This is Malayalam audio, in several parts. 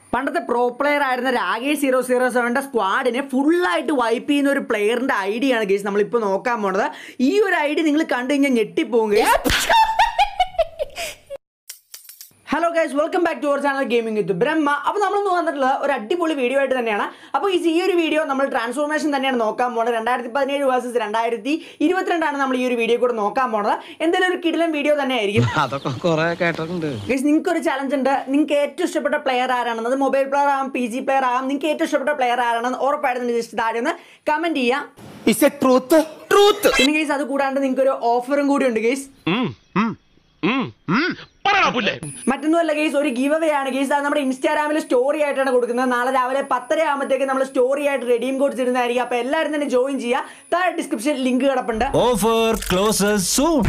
പണ്ടത്തെ പ്രോ പ്ലെയർ ആയിരുന്ന രാകേഷ് സീറോ സീറോ സെവൻ്റെ സ്ക്വാഡിനെ ഫുള്ളായിട്ട് വൈപ്പ് ചെയ്യുന്ന ഒരു പ്ലെയറിന്റെ ഐഡിയ ആണ് ഗേസ് നമ്മളിപ്പോൾ നോക്കാൻ പോണത് ഈ ഒരു ഐഡിയ നിങ്ങൾ കണ്ടു കഴിഞ്ഞാൽ ഞെട്ടിപ്പോകും guys. Hello guys welcome back to our channel gaming with Brahma അപ്പോൾ നമ്മളൊന്ന് വന്നിട്ടുള്ളത് ഒരു അടിപൊളി വീഡിയോ ആയിട്ട് തന്നെയാണ് അപ്പോൾ ഈ ഒരു വീഡിയോ നമ്മൾ ട്രാൻസ്ഫോർമേഷൻ തന്നെയാണ് നോക്കാൻ പോകുന്നത് രണ്ടായിരത്തി പതിനേഴ് വേഴ്സസ് രണ്ടായിരത്തി ഇരുപത്തിരണ്ടാണ് നമ്മൾ ഈ ഒരു വീഡിയോ കൂടെ നോക്കാൻ പോണത് എന്തായാലും ഒരു കിടിലൻ വീഡിയോ തന്നെ ആയിരിക്കും അതൊക്കെ കൊറേ കേട്ടിട്ടുണ്ട് ഗൈസ് നിങ്ങൾക്ക് ഒരു ചലഞ്ച് ഉണ്ട് നിങ്ങൾക്ക് ഏറ്റവും ഇഷ്ടപ്പെട്ട പ്ലെയർ ആരാണെന്ന് അത് മൊബൈൽ പ്ലെയർ ആകാം പി ജി പ്ലെയർ ആകാം നിങ്ങൾക്ക് ഏറ്റവും ഇഷ്ടപ്പെട്ട പ്ലെയർ ആരാണെന്ന് ഉറപ്പായിട്ട് ജസ്റ്റ് താഴെ ഒന്ന് കമന്റ് ചെയ്യാം ഇസ് എ ട്രൂത്ത് ട്രൂത്ത് പിന്നെ ഗൈസ് അത് കൂടാണ്ട് നിങ്ങൾക്ക് ഒരു ഓഫറും കൂടി ഉണ്ട് ഗൈസ് മറ്റൊന്നുമല്ല ഗെയ്സ് ഒരു ഗീവ് അവേ ആണ് ഗെയ്സ് അത് നമ്മുടെ ഇൻസ്റ്റാഗ്രാമിൽ സ്റ്റോറി ആയിട്ടാണ് കൊടുക്കുന്നത് നാളെ രാവിലെ പത്തര ആകുമ്പോഴത്തേക്ക് നമ്മൾ സ്റ്റോറി ആയിട്ട് റെഡീം കോഡ്സ് ഇടുന്നതായിരിക്കും അപ്പോൾ എല്ലാവരും തന്നെ ജോയിൻ ചെയ്യുക താഴെ ഡിസ്ക്രിപ്ഷൻ ലിങ്ക് കിടപ്പുണ്ട് offer closes soon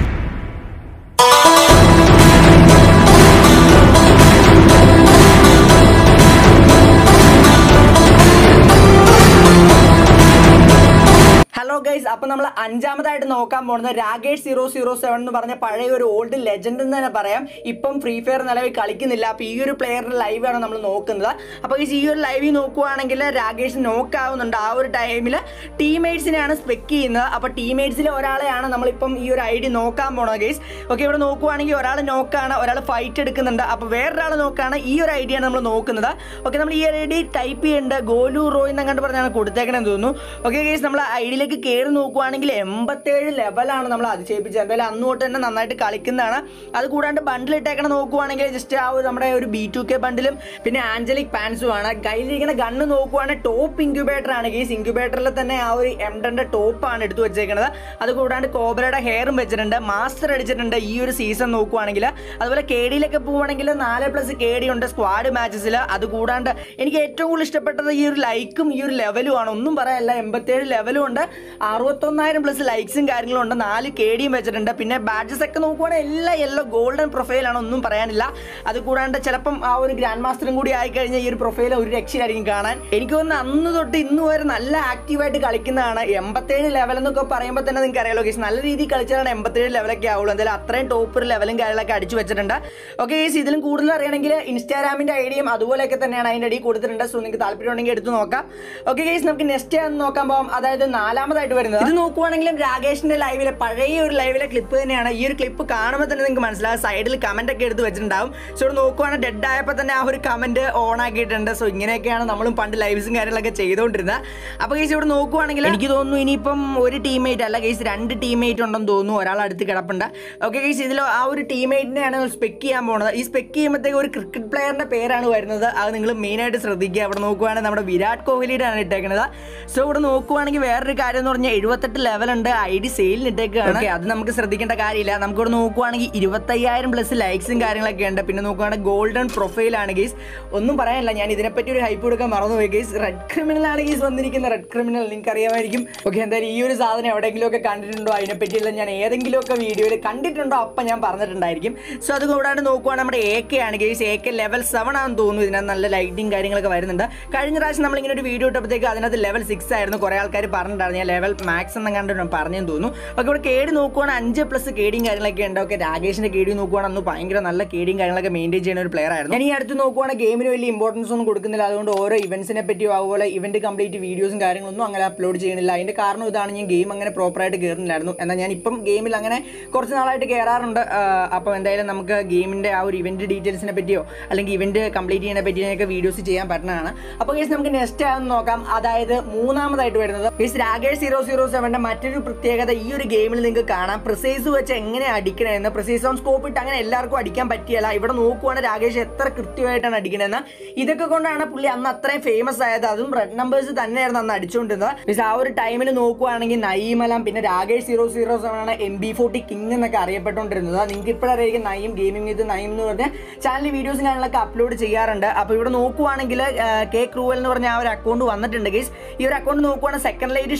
hello guys അപ്പൊ നമ്മൾ അഞ്ചാമതായിട്ട് നോക്കാൻ പോകുന്നത് രാകേഷ് സീറോ സീറോ സെവൻ എന്ന് പറഞ്ഞ പഴയ ഒരു ഓൾഡ് ലെജൻഡ് എന്ന് തന്നെ പറയാം ഇപ്പം ഫ്രീ ഫയർ നിലവിൽ കളിക്കുന്നില്ല അപ്പൊ ഈ ഒരു പ്ലെയറിന്റെ ലൈവ് ആണ് നമ്മൾ നോക്കുന്നത് അപ്പൊ guys, ഈ ഒരു ലൈവിൽ നോക്കുവാണെങ്കിൽ രാകേഷ് നോക്കാവുന്നുണ്ട് ആ ഒരു ടൈമിൽ ടീംമേറ്റ്സിനെയാണ് സ്പെക്ക് ചെയ്യുന്നത് അപ്പൊ ടീംമേറ്റ്സിലെ ഒരാളെയാണ് നമ്മളിപ്പം ഈ ഒരു ഐ ഡി നോക്കാൻ പോണത് ഗൈസ് ഓക്കെ ഇവിടെ നോക്കുവാണെങ്കിൽ ഒരാൾ നോക്കാണ് ഒരാൾ ഫൈറ്റ് എടുക്കുന്നുണ്ട് അപ്പൊ വേറൊരാൾ നോക്കാണ് ഈ ഒരു ഐഡിയ ആണ് നമ്മൾ നോക്കുന്നത് ഓക്കെ നമ്മൾ ഈ ഐ ഡി ടൈപ്പ് ചെയ്യേണ്ട ഗോലു റോയ് എന്നങ്ങാണ്ട് പറഞ്ഞാണ് കൊടുത്തേക്കണെന്ന് തോന്നുന്നു ഓക്കെ ഗൈസ് നമ്മൾ ഐഡിയിലേക്ക് കയറി നോക്കുവാണെങ്കിൽ എൺപത്തേഴ് ലെവലാണ് നമ്മൾ അതിശയിപ്പിച്ചത് എന്തായാലും അന്ന് തൊട്ട് തന്നെ നന്നായിട്ട് കളിക്കുന്നതാണ് അത് കൂടാണ്ട് ബണ്ടിൽ ഇട്ടേക്കണ നോക്കുവാണെങ്കിൽ ജസ്റ്റ് ആ ഒരു നമ്മുടെ ഒരു ബി ടു കെ ബണ്ടിലും പിന്നെ ആഞ്ചലിക് പാൻസും ആണ് കയ്യിലിരിക്കുന്ന ഗണ്ണ് നോക്കുവാണെങ്കിൽ ടോപ്പ് ഇൻക്യുബേറ്റർ ആണ് ഗൈസ് ഇൻക്യുബേറ്ററിൽ തന്നെ ആ ഒരു എംഡന്റെ ടോപ്പ് ആണ് എടുത്തു വെച്ചേക്കുന്നത് അത് കൂടാണ്ട് കോബ്രയുടെ ഹെയറും വെച്ചിട്ടുണ്ട് മാസ്റ്റർ അടിച്ചിട്ടുണ്ട് ഈ ഒരു സീസൺ നോക്കുവാണെങ്കിൽ അതുപോലെ കെ ഡിയിലൊക്കെ പോവുകയാണെങ്കിൽ നാല് പ്ലസ് കെ ഡി ഉണ്ട് സ്ക്വാഡ് മാച്ചസിൽ അത് കൂടാണ്ട് എനിക്ക് ഏറ്റവും കൂടുതൽ ഇഷ്ടപ്പെട്ടത് ഈ ഒരു ലൈക്കും ഈ ഒരു ലെവലും ആണ് ഒന്നും പറയാനില്ല എൺപത്തേഴ് ലെവലും ഉണ്ട് അറുപത്തൊന്നായിരം പ്ലസ് ലൈക്സും കാര്യങ്ങളും ഉണ്ട് നാല് കെ ഡിയും വെച്ചിട്ടുണ്ട് പിന്നെ ബാഡ്ജസ് ഒക്കെ നോക്കുവാണെങ്കിൽ എല്ലാം യെല്ലോ ഗോൾഡൻ പ്രൊഫൈലാണ് ഒന്നും പറയാനില്ല അത് കൂടാണ്ട് ചിലപ്പം ആ ഒരു ഗ്രാൻഡ് മാസ്റ്ററും കൂടി ആയി കഴിഞ്ഞാൽ ഈ ഒരു പ്രൊഫൈൽ ഒരു രക്ഷയിലായിരിക്കും കാണാൻ എനിക്ക് തോന്നുന്നു അന്ന് തൊട്ട് ഇന്ന് വരെ നല്ല ആക്റ്റീവായിട്ട് കളിക്കുന്നതാണ് എൺപത്തേഴ് ലെവൽ എന്നൊക്കെ പറയുമ്പോൾ തന്നെ നിങ്ങൾക്ക് അറിയാലോ ഗീസ് നല്ല രീതിയിൽ കളിച്ചാലാണ് എൺപത്തേഴ് ലെവലൊക്കെ ആവുള്ളൂ എന്തായാലും അത്രയും ടോപ്പ് ഒരു ലെവലും കാര്യങ്ങളൊക്കെ അടിച്ചു വെച്ചിട്ടുണ്ട് ഓക്കെ ഗീസ് ഇതിലും കൂടുതൽ അറിയണമെങ്കിൽ ഇൻസ്റ്റാഗ്രാമിന്റെ ഐഡിയും അതുപോലെയൊക്കെ തന്നെയാണ് അതിന്റെ അടിയിൽ കൊടുത്തിട്ടുണ്ട് സോ നിങ്ങൾക്ക് താല്പര്യമുണ്ടെങ്കിൽ എടുത്ത് നോക്കാം ഓക്കെ ഗൈസ് നമുക്ക് നെക്സ്റ്റ് നോക്കാൻ പോകാം അതായത് നാലാമതായിട്ട് വരുന്നത് ഇത് നോക്കുവാണെങ്കിലും രാകേഷിന്റെ ലൈവിലെ പഴയ ഒരു ലൈവിലെ ക്ലിപ്പ് തന്നെയാണ് ഈ ഒരു ക്ലിപ്പ് കാണുമ്പോൾ തന്നെ നിങ്ങൾക്ക് മനസ്സിലാവും സൈഡിൽ കമന്റ് ഒക്കെ എടുത്ത് വെച്ചിട്ടുണ്ടാവും സോ ഇവിടെ നോക്കുവാണെങ്കിൽ ഡെഡ് ആയപ്പോൾ തന്നെ ആ ഒരു കമന്റ് ഓൺ ആക്കിയിട്ടുണ്ട് സോ ഇങ്ങനെയൊക്കെയാണ് നമ്മളും പണ്ട് ലൈവ്സും കാര്യങ്ങളൊക്കെ ചെയ്തുകൊണ്ടിരുന്നത് അപ്പോൾ ഗൈസ് ഇവിടെ നോക്കുവാണെങ്കിൽ എനിക്ക് തോന്നുന്നു ഇനിയിപ്പം ഒരു ടീമേറ്റ് അല്ല ഗൈസ് രണ്ട് ടീമേറ്റ് ഉണ്ടെന്ന് തോന്നുന്നു ഒരാൾ അടുത്ത് കിടപ്പുണ്ട് ഓക്കെ ഗൈസ് ഇതിൽ ആ ഒരു ടീമേറ്റിനെയാണ് സ്പെക്ക് ചെയ്യാൻ പോകുന്നത് ഈ സ്പെക്ക് ചെയ്യുമ്പോഴത്തേക്ക് ഒരു ക്രിക്കറ്റ് പ്ലെയറിന്റെ പേരാണ് വരുന്നത് അത് നിങ്ങൾ മെയിനായിട്ട് ശ്രദ്ധിക്കുക അവിടെ നോക്കുവാണെങ്കിൽ നമ്മുടെ വിരാട് കോഹ്ലിയുടെ ആണ് ഇട്ടേക്കുന്നത് സോ ഇവിടെ നോക്കുവാണെങ്കിൽ വേറൊരു കാര്യം എന്ന് പറഞ്ഞാൽ എഴുപത്തെട്ട് ലെവൽ ഉണ്ട് ഐ ഡി സെയിലിന് ഇട്ടേക്കാണ് Okay, അത് നമുക്ക് ശ്രദ്ധിക്കേണ്ട കാര്യമില്ല നമുക്ക് ഇവിടെ നോക്കുവാണെങ്കിൽ ഇരുപത്തയ്യായിരം പ്ലസ് ലൈക്സും കാര്യങ്ങളൊക്കെ ഉണ്ട് പിന്നെ നോക്കുവാണെങ്കിൽ ഗോൾഡൻ പ്രൊഫൈലാണ് ഗീസ് ഒന്നും പറയാനില്ല ഞാൻ ഇതിനെപ്പറ്റി ഒരു ഹൈപ്പ് കൊടുക്കാൻ മറന്നുപോയി ഗീസ് റെഡ് ക്രിമിനൽ ആണ് ഗീസ് വന്നിരിക്കുന്ന റെഡ് ക്രിമിനൽ നിങ്ങൾക്ക് അറിയാമായിരിക്കും ഓക്കെ എന്തായാലും ഈ ഒരു സാധനം എവിടെയെങ്കിലും ഒക്കെ കണ്ടിട്ടുണ്ടോ അതിനെപ്പറ്റിയുള്ള ഞാൻ ഏതെങ്കിലും ഒക്കെ വീഡിയോയിൽ കണ്ടിട്ടുണ്ടോ അപ്പം ഞാൻ പറഞ്ഞിട്ടുണ്ടായിരിക്കും സോ അത് കൂടാണ്ട് നോക്കുവാണെങ്കിൽ നമ്മുടെ എ കെ ആണ് guys A K level seven ആണെന്ന് തോന്നുന്നു ഇതിനകത്ത് നല്ല ലൈറ്റിംഗ് കാര്യങ്ങളൊക്കെ വരുന്നുണ്ട് കഴിഞ്ഞ പ്രാവശ്യം നമ്മളിങ്ങനെ ഒരു വീഡിയോ ഇട്ടപ്പോഴത്തേക്ക് അതിനകത്ത് ലെവൽ സിക്സ് ആയിരുന്നു കുറേ ആൾക്കാർ പറഞ്ഞിട്ടുണ്ടായിരുന്നു ഞാൻ ലെവൽ മാക്സ് എന്ന് കണ്ടു പറഞ്ഞെന്ന് തോന്നുന്നു ഓക്കെ ഇവിടെ കേടി നോക്കുവാണെങ്കിൽ അഞ്ച് പ്ലസ് കേടിയും കാര്യങ്ങളൊക്കെ ഉണ്ട് ഓക്കെ രാകേഷിന്റെ കേടി നോക്കുവാണെങ്കിൽ അന്ന് ഭയങ്കര നല്ല കേടിയും കാര്യങ്ങളൊക്കെ മെയിൻറ്റെയിൻ ചെയ്യുന്ന ഒരു പ്ലെയർ ആയിരുന്നു ഞാൻ ഈ അടുത്ത് നോക്കുവാണെങ്കിൽ ഗെയിമിന് വലിയ ഇമ്പോർട്ടൻസ് ഒന്നും കൊടുക്കുന്നില്ല അതുകൊണ്ട് ഓരോ ഇവന്റ്സിനെ പറ്റിയോ അതുപോലെ ഇവന്റ് കംപ്ലീറ്റ് വീഡിയോസും കാര്യങ്ങളൊന്നും അങ്ങനെ അപ്ലോഡ് ചെയ്യണില്ല അതിന്റെ കാരണം ഇതാണ് ഞാൻ ഗെയിം അങ്ങനെ പ്രോപ്പറായിട്ട് കയറുന്നില്ലായിരുന്നു എന്നാൽ ഞാൻ ഇപ്പം ഗെയിമിൽ അങ്ങനെ കുറച്ച് നാളായിട്ട് കയറാറുണ്ട് അപ്പോൾ എന്തായാലും നമുക്ക് ഗെയിമിന്റെ ആ ഒരു ഇവന്റ് ഡീറ്റെയിൽസിനെ പറ്റിയോ അല്ലെങ്കിൽ ഇവന്റ് കംപ്ലീറ്റ് ചെയ്യുന്നതിനെ പറ്റിയൊക്കെ വീഡിയോസ് ചെയ്യാൻ പറ്റുന്നതാണ് അപ്പോൾ കേസ് നമുക്ക് നെക്സ്റ്റ് ആണെന്ന് നോക്കാം അതായത് മൂന്നാമതായിട്ട് വരുന്നത് കേസ് രാകേഷ് സീറോ സീറോ സെവന്റെ മറ്റൊരു പ്രത്യേകത ഈ ഒരു ഗെയിമിൽ നിങ്ങൾക്ക് കാണാം പ്രിസൈസ് വെച്ച് എങ്ങനെ അടിക്കണമെന്ന് പ്രിസൈസ് ഓൺ സ്കോപ്പ് ഇട്ട് അങ്ങനെ എല്ലാവർക്കും അടിക്കാൻ പറ്റിയല്ല ഇവിടെ നോക്കുവാണെങ്കിൽ രാകേഷ് എത്ര കൃത്യമായിട്ടാണ് അടിക്കണമെന്ന് ഇതൊക്കെ കൊണ്ടാണ് പുള്ളി അന്ന് അത്രയും ഫേമസ് ആയത് അതും റെഡ് നമ്പേഴ്സ് തന്നെയായിരുന്നു അന്ന് അടിച്ചുകൊണ്ടിരുന്നത് മീൻസ് ആ ഒരു ടൈമിൽ നോക്കുവാണെങ്കിൽ നയീമലാം പിന്നെ രാകേഷ് സീറോ സീറോ സെവൻ ആണ് എം ബി ഫോർട്ടി കിങ് എന്നൊക്കെ അറിയപ്പെട്ടുകൊണ്ടിരുന്നത് നിങ്ങൾക്ക് ഇപ്പോഴറിയായിരിക്കും നയം ഗെയിമിംഗ് വിത്ത് നയം എന്ന് പറഞ്ഞ ചാനൽ വീഡിയോസും കാര്യങ്ങളൊക്കെ അപ്ലോഡ് ചെയ്യാറുണ്ട് അപ്പോൾ ഇവിടെ നോക്കുവാണെങ്കിൽ കെ ക്രൂവൽ എന്ന് പറഞ്ഞ ആ ഒരു അക്കൗണ്ട് വന്നിട്ടുണ്ട് ഗൈസ് ഈ ഒരു അക്കൗണ്ട് നോക്കുവാണെങ്കിൽ second light shoes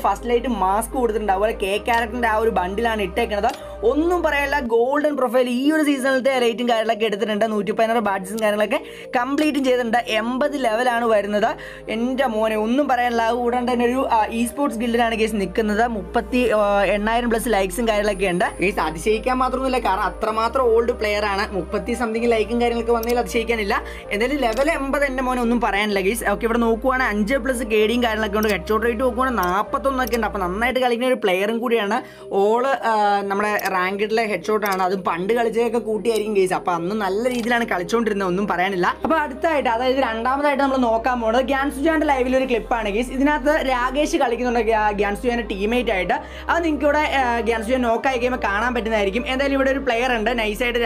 first light mask കൊടുത്തിട്ടുണ്ട് അതുപോലെ കെ ക്യാരക്ടറിന്റെ ആ ഒരു ബണ്ടിലാണ് ഇട്ടേക്കുന്നത് ഒന്നും പറയാനില്ല ഗോൾഡൻ പ്രൊഫൈൽ ഈ ഒരു സീസണിലത്തെ റേറ്റും കാര്യങ്ങളൊക്കെ എടുത്തിട്ടുണ്ട് നൂറ്റി പതിനാറ് ബാഡ്ജസും കാര്യങ്ങളൊക്കെ കംപ്ലീറ്റും ചെയ്തിട്ടുണ്ട് എൺപത് ലെവലാണ് വരുന്നത് എൻ്റെ മോനെ ഒന്നും പറയാനില്ല അത് കൂടാണ്ട് തന്നെ ഒരു ഇ സ്പോർട്സ് ഗിൽഡിലാണ് കേസ് നിൽക്കുന്നത് മുപ്പത്തി ആ, എണ്ണായിരം പ്ലസ് ലൈക്സും കാര്യങ്ങളൊക്കെ ഉണ്ട് കേസ് അതിശയിക്കാൻ മാത്രമൊന്നുമില്ല കാരണം അത്രമാത്രം ഓൾഡ് പ്ലെയർ ആണ് മുപ്പത്തി സംതിങ് ലൈക്കും കാര്യങ്ങളൊക്കെ വന്നതിൽ അതിശയിക്കാനില്ല എന്തായാലും ലെവൽ എൺപത് എൻ്റെ മോനെ ഒന്നും പറയാനില്ല ഗീസ് ഓക്കെ ഇവിടെ നോക്കുവാണെങ്കിൽ അഞ്ച് പ്ലസ് കേടിയും കാര്യങ്ങളൊക്കെ ഉണ്ട് ഹെഡ് ഷോട്ട് റേറ്റ് നോക്കുവാണെങ്കിൽ നാൽപ്പത്തൊന്നൊക്കെ ഉണ്ട് അപ്പോൾ നന്നായിട്ട് കളിക്കുന്ന ഒരു പ്ലെയറും കൂടിയാണ് ഓള് ആ, നമ്മുടെ റാങ്കിഡിലെ ഹെഡ് ഷോട്ടാണ് അതും പണ്ട് കളിച്ചതൊക്കെ കൂട്ടിയായിരിക്കും കേസ് അപ്പോൾ അന്ന് നല്ല രീതിയിലാണ് കളിച്ചുകൊണ്ടിരുന്നത് ഒന്നും പറയാനില്ല അപ്പോൾ അടുത്തായിട്ട് അതായത് രണ്ടാമതായിട്ട് നമ്മൾ നോക്കാൻ പോകുന്നത് ഗ്യാൻസുജാന്റെ ലൈവിൽ ഒരു ക്ലിപ്പാണ് കേസ് ഇതിനകത്ത് രാകേഷ് കളിക്കുന്നുണ്ട് ഗ്യാൻസുജാന്റെ ടീമേറ്റ് ആയിട്ട് അത് നിങ്ങൾക്ക് ഇവിടെ ഗ്യാൻസുജാൻ നോക്കായി കഴിയുമ്പോൾ കാണാൻ പറ്റുന്നതായിരിക്കും എന്തായാലും ഇവിടെ ഒരു പ്ലെയർ ഉണ്ട് നൈസായിട്ട്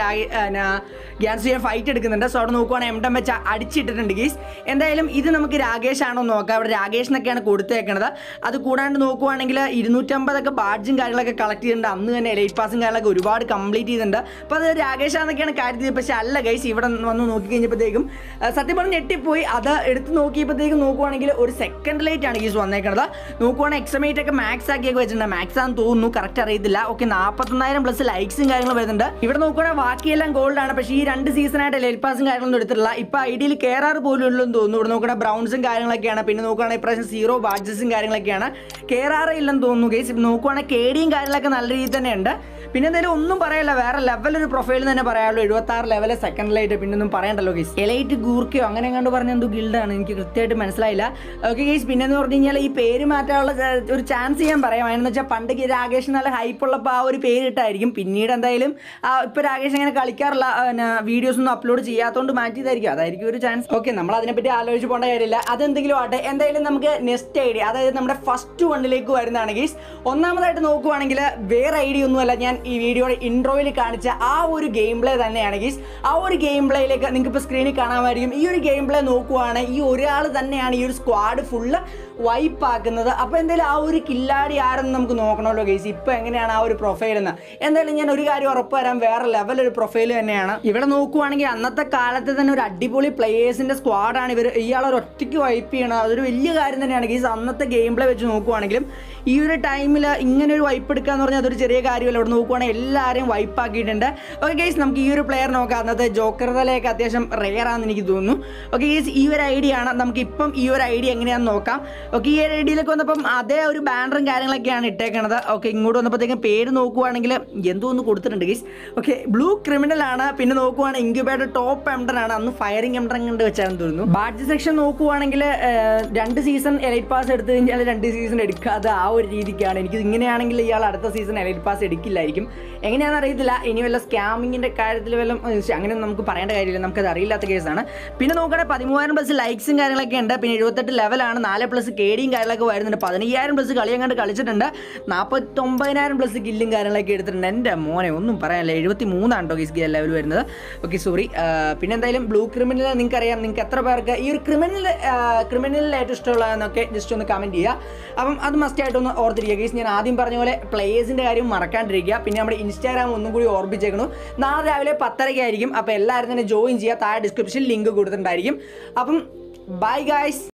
ഗ്യാൻസുജാൻ ഫൈറ്റ് എടുക്കുന്നുണ്ട് സോ അവിടെ നോക്കുവാണെങ്കിൽ എം വെച്ച് അടിച്ചിട്ടിട്ടുണ്ട് ഗീസ് എന്തായാലും ഇത് നമുക്ക് രാകേഷ് ആണോ നോക്കാം അവിടെ രാകേഷ് എന്നൊക്കെയാണ് കൊടുത്തേക്കണത് അത് കൂടാണ്ട് നോക്കുവാണെങ്കിൽ ഇരുന്നൂറ്റമ്പതൊക്കെ ബാഡ്ജും കാര്യങ്ങളൊക്കെ കളക്ട് ചെയ്തിട്ടുണ്ട് അന്ന് തന്നെ ലൈറ്റ് പാസും കാര്യങ്ങളൊക്കെ ഒരുപാട് കംപ്ലീറ്റ് ചെയ്തിട്ടുണ്ട് അപ്പോൾ അത് രാകേഷ് ആണെന്നൊക്കെയാണ് കാര്യത്തിൽ പക്ഷേ അല്ല ഗൈസ് ഇവിടെ വന്ന് നോക്കി കഴിഞ്ഞപ്പോഴത്തേക്കും ആ, സത്യം പറഞ്ഞ് ഞെട്ടിപ്പോയി അത് എടുത്ത് നോക്കിയപ്പോഴത്തേക്കും നോക്കുവാണെങ്കിൽ ഒരു സെക്കൻഡ് ലൈറ്റ് ആണ് ഗീസ് വന്നേക്കണത് നോക്കുവാണെങ്കിൽ എക്സമേറ്റ് ഒക്കെ മാക്സ് ആക്കിയൊക്കെ വെച്ചിട്ടുണ്ട് മാക്സ് ആണെന്ന് തോന്നുന്നു കറക്റ്റ് അറിയത്തില്ല ഓക്കെ നാൽപ്പത്തൊന്നായിരം പ്ലസ് ലൈക്സും കാര്യങ്ങളും വരുന്നുണ്ട് ഇവിടെ നോക്കുവാണെങ്കിൽ ബാക്കിയെല്ലാം ഗോൾഡ് ആണ് പക്ഷേ ഈ രണ്ട് സീസണായിട്ട് ലൈറ്റ് പാസും കാര്യങ്ങളൊന്നും എടുത്തിട്ടില്ല ഇപ്പൊ ഐഡിയയിൽ കയറാറ് പോലും ഉള്ളെന്ന് തോന്നുന്നു ഇവിടെ നോക്കണ ബ്രൗൺസും കാര്യങ്ങളൊക്കെയാണ് പിന്നെ നോക്കുകയാണെങ്കിൽ ഇപ്രാവശ്യം സീറോ ബാഡ്ജസും കാര്യങ്ങളൊക്കെയാണ് കയറാറേ ഇല്ലെന്ന് തോന്നുന്നു ഗേസ് ഇപ്പം നോക്കുവാണെങ്കിൽ കേടിയും കാര്യങ്ങളൊക്കെ നല്ല രീതിയിൽ തന്നെ ഉണ്ട് പിന്നെ എന്തായാലും ഒന്നും പറയല്ല വേറെ ലെവൽ ഒരു പ്രൊഫൈൽ തന്നെ പറയാനുള്ളൂ എഴുപത്തി ആറ് ലെവല് സെക്കൻഡ് ലൈറ്റ് പിന്നെ ഒന്നും പറയണ്ടല്ലോ ഗേസ് എലൈറ്റ് ഗൂർക്കയോ അങ്ങനെ കണ്ട് പറഞ്ഞ എന്തോ ഗിൽഡാണ് എനിക്ക് കൃത്യമായിട്ട് മനസ്സിലായില്ല ഓക്കെ ഗേസ് പിന്നെ എന്ന് പറഞ്ഞു കഴിഞ്ഞാൽ ഈ പേര് മാറ്റാനുള്ള ച- ഒരു ചാൻസ് ഞാൻ പറയാം അതിനെന്ന് വെച്ചാൽ പണ്ട് ഈ രാകേഷ് നല്ല ഹൈപ്പ് ഉള്ളപ്പോൾ ആ ഒരു പേര് ഇട്ടായിരിക്കും പിന്നീട് എന്തായാലും ആ, ഇപ്പൊ രാകേഷ് അങ്ങനെ കളിക്കാറില്ല വീഡിയോസ് ഒന്നും അപ്ലോഡ് ചെയ്യാത്തതുകൊണ്ട് മാറ്റിയതായിരിക്കും അതായിരിക്കും ഒരു ചാൻസ് ഓക്കെ നമ്മൾ അതിനെപ്പറ്റി ആലോചിച്ച് പോകേണ്ട കാര്യമില്ല അതെന്തെങ്കിലും ആട്ടെ എന്തായാലും നമുക്ക് നെക്സ്റ്റ് ഐഡിയ അതായത് നമ്മുടെ ഫസ്റ്റ് വണ്ണിലേക്ക് വരുന്നതാണ് ഗീസ് ഒന്നാമതായിട്ട് നോക്കുവാണെങ്കിൽ വേറെ ഐഡിയ ഒന്നുമല്ല ഞാൻ ഈ വീഡിയോയുടെ ഇൻട്രോയിൽ കാണിച്ച ആ ഒരു ഗെയിം പ്ലേ തന്നെയാണ് ഗീസ് ആ ഒരു ഗെയിം പ്ലേയിലേക്ക് നിങ്ങൾക്ക് ഇപ്പോൾ സ്ക്രീനിൽ കാണാമായിരിക്കും ഈ ഒരു ഗെയിം പ്ലേ നോക്കുവാണെങ്കിൽ ഈ ഒരാൾ തന്നെയാണ് ഈ ഒരു സ്ക്വാഡ് ഫുള്ള് വൈപ്പ് ആക്കുന്നത് അപ്പോൾ എന്തായാലും ആ ഒരു കില്ലാടി ആരെന്ന് നമുക്ക് നോക്കണമല്ലോ ഗൈസ് ഇപ്പോൾ എങ്ങനെയാണ് ആ ഒരു പ്രൊഫൈൽ എന്ന് എന്തായാലും ഞാൻ ഒരു കാര്യം ഉറപ്പ് തരാം വേറെ ലെവൽ ഒരു പ്രൊഫൈൽ തന്നെയാണ് ഇവിടെ നോക്കുവാണെങ്കിൽ അന്നത്തെ കാലത്ത് തന്നെ ഒരു അടിപൊളി പ്ലേയേഴ്സിന്റെ സ്ക്വാഡാണ് ഇവർ ഇയാൾ ഒരു ഒറ്റയ്ക്ക് വൈപ്പ് ചെയ്യണം അതൊരു വലിയ കാര്യം തന്നെയാണ് ഗൈസ് അന്നത്തെ ഗെയിം പ്ലേ വെച്ച് നോക്കുവാണെങ്കിലും ഈ ഒരു ടൈമിൽ ഇങ്ങനെ ഒരു വൈപ്പ് എടുക്കുക എന്ന് പറഞ്ഞാൽ അതൊരു ചെറിയ കാര്യമല്ല ഇവിടെ നോക്കുവാണെങ്കിൽ എല്ലാവരെയും വൈപ്പ് ആക്കിയിട്ടുണ്ട് ഓക്കെ ഗൈസ് നമുക്ക് ഈ ഒരു പ്ലെയർ നോക്കാം അന്നത്തെ ജോക്കർ തലയൊക്കെ അത്യാവശ്യം റെയർ ആണെന്ന് എനിക്ക് തോന്നുന്നു ഓക്കെ ഗൈസ് ഈ ഒരു ഐഡിയ ആണ് നമുക്ക് ഇപ്പം ഈ ഒരു ഐഡിയ എങ്ങനെയാണെന്ന് നോക്കാം ഓക്കെ ഈ ഒരു ഐഡിയയിലേക്ക് വന്നപ്പം അതേ ഒരു ബാനറും കാര്യങ്ങളൊക്കെയാണ് ഇട്ടേക്കണത് ഓക്കെ ഇങ്ങോട്ട് വന്നപ്പോഴത്തേക്കും പേര് നോക്കുവാണെങ്കിൽ എന്തോ ഒന്ന് കൊടുത്തിട്ടുണ്ട് ഗൈസ് ഓക്കെ ബ്ലൂ ക്രിമിനൽ ആണ് പിന്നെ നോക്കുവാണെങ്കിൽ ഇൻക്യുബേറ്റർ ടോപ്പ് എംഡൻ ആണ് അന്ന് ഫയറിംഗ് എംഡൻ കണ്ട് വെച്ചാണെന്ന് തോന്നുന്നു ബാഡ്ജ് സെക്ഷൻ നോക്കുവാണെങ്കിൽ രണ്ട് സീസൺ എലൈറ്റ് പാസ് എടുത്തു കഴിഞ്ഞാൽ രണ്ട് സീസൺ എടുക്കാതെ ആ ഒരു രീതിക്കാണ് എനിക്ക് ഇങ്ങനെയാണെങ്കിൽ ഇയാൾ അടുത്ത സീസൺ എലൈറ്റ് പാസ് എടുക്കില്ലായിരിക്കും എങ്ങനെയാണെന്ന് അറിയത്തില്ല ഇനി വല്ല സ്കാമിങ്ങിന്റെ കാര്യത്തിൽ വല്ല അങ്ങനെ നമുക്ക് പറയേണ്ട കാര്യമില്ല നമുക്കത് അറിയില്ലാത്ത കേസാണ് പിന്നെ നോക്കുകയാണെങ്കിൽ പതിമൂവായിരം പ്ലസ് ലൈക്സും കാര്യങ്ങളൊക്കെ ഉണ്ട് പിന്നെ എഴുപത്തെട്ട് ലെവലാണ് നാല് പ്ലസ് കേടിയും കാര്യങ്ങളൊക്കെ വരുന്നുണ്ട് പതിനയ്യായിരം പ്ലസ് കളി അങ്ങോട്ട് കളിച്ചിട്ടുണ്ട് നാൽപ്പത്തൊമ്പതിനായിരം പ്ലസ് കില്ലും കാര്യങ്ങളൊക്കെ എടുത്തിട്ടുണ്ട് എൻ്റെ മോനെ ഒന്നും പറയാനില്ല എഴുപത്തി മൂന്നാണ് കേട്ടോ ഗീസ് ലെവൽ വരുന്നത് ഓക്കെ സോറി പിന്നെ എന്തായാലും ബ്ലൂ ക്രിമിനൽ നിങ്ങൾക്ക് അറിയാം നിങ്ങൾക്ക് എത്ര പേർക്ക് ഈ ഒരു ക്രിമിനൽ ക്രിമിനലിൽ ഏറ്റവും ഇഷ്ടമുള്ളതെന്നൊക്കെ ജസ്റ്റ് ഒന്ന് കമൻറ്റ് ചെയ്യുക അപ്പം അത് മസ്റ്റ് ആയിട്ടൊന്ന് ഓർത്തിരിക്കുക ഗീസ് ഞാൻ ആദ്യം പറഞ്ഞ പോലെ പ്ലേയേഴ്സിൻ്റെ കാര്യം മറക്കാണ്ടിരിക്കുക പിന്നെ നമ്മുടെ ഇൻസ്റ്റാഗ്രാം ഒന്നും കൂടി ഓർമ്മിച്ചേക്കണം നാളെ രാവിലെ പത്തരയ്ക്കായിരിക്കും അപ്പോൾ എല്ലാവരും തന്നെ ജോയിൻ ചെയ്യുക താഴെ ഡിസ്ക്രിപ്ഷനിൽ ലിങ്ക് കൊടുത്തിട്ടുണ്ടായിരിക്കും അപ്പം ബൈ ഗായ്സ്